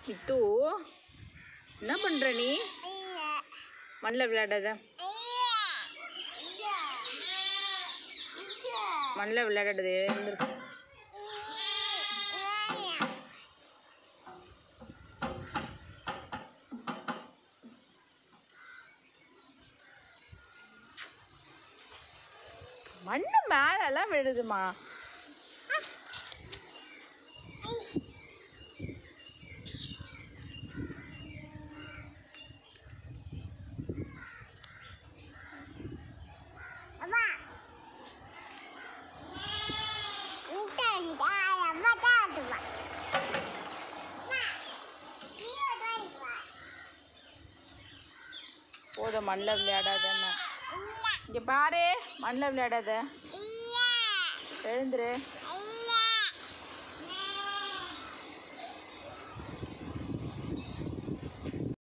இத்து என்ன பண்ணுற நீ மண்ணில் விளையாடாத மண்ணில் விளையாடாத எழுந்துரு மண்ணு மேலெல்லாம் விழுதுமா போதும் மண்ணில் விளையாடாதன்னு இங்கே பாரு மண்ணில் விளையாடாத எழுந்துரு